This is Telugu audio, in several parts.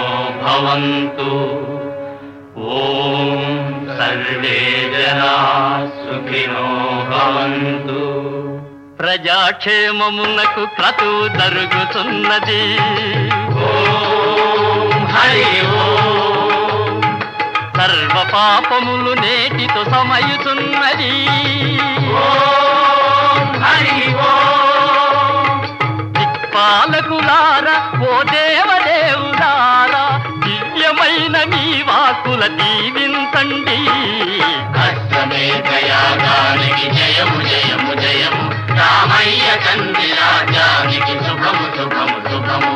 భవంతు ఓం సర్వే జనా సుఖినో భవంతు ప్రజాక్షేమమునకు క్రతువు జరుగుతున్నది ఓం హరి ఓం సర్వ పాపములు నేటితో సమయుతున్నది ఓం హరి ఓం దిక్పాలకులారా ఓ దేవదేవులారా దివ్యమైన మీ వాకుల దీవించండి అశ్వమేధయాగానికి జయము జయము జయము రామయ్య తండ్రి రాజ్యానికి శుభము శుభము శుభము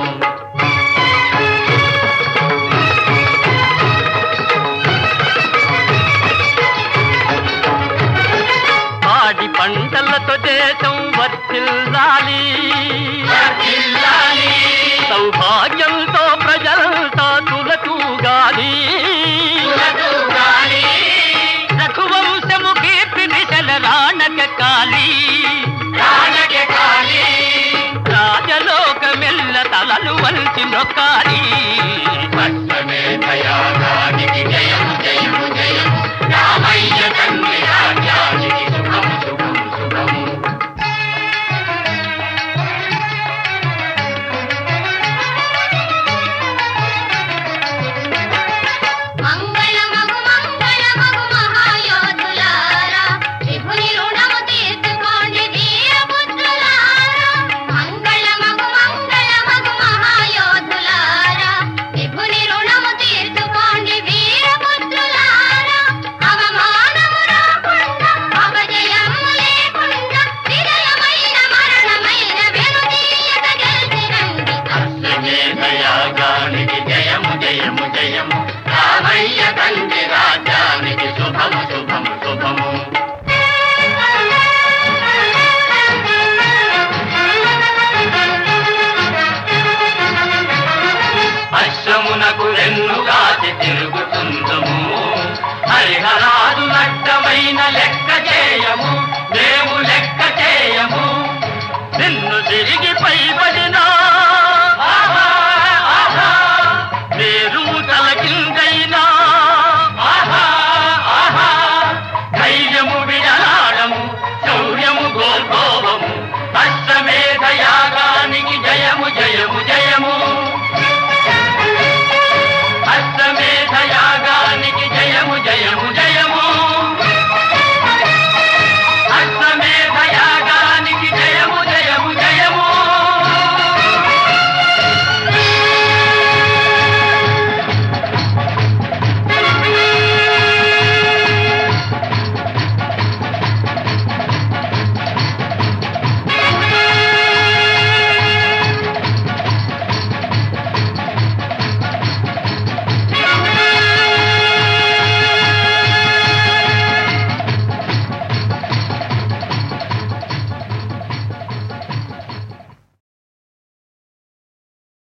పాడి పంటలతో దేశం వర్తిల్లాలి వర్ధిల్లాలి. సౌభాగ్యంతో ప్రజలంతా తులతూగాలి తులతూగాలి. రఘువంశము కీర్తి దిశల రాణక కాలి రాణకి కాలి. రాజలోకమెల్ల తలలు వంచి నొక్కాలి అశ్వమేధయాగానికి జయము జయము జయము రామయ్య తండ్రి రాజ్యానికి శుభము శుభము శుభము మంగళమగు మంగళమగు మహాయోధులారా విభుని రుణము తీర్చుకోండి వీరపుత్రులారా మంగళమగు మంగళమగు మహాయోధులారా విభుని రుణము తీర్చుకోండి వీరపుత్రులారా అవమానము రాకుండా అపజయము లేకుండా విజయమైన మరణమైన వెనుదీయత గెలిచినండి అశ్వమేధయాగానికి జయము జయము జయము రామయ్య తండ్రి రాజ్యానికి శుభము శుభము శుభము అశ్వమునకు వెన్నుగాచి తిరుగుతుందుము హరిహరాదు నట్టమైన లెక్క చేయము మేము లెక్క చేయము నిన్ను తిరిగి పైబడి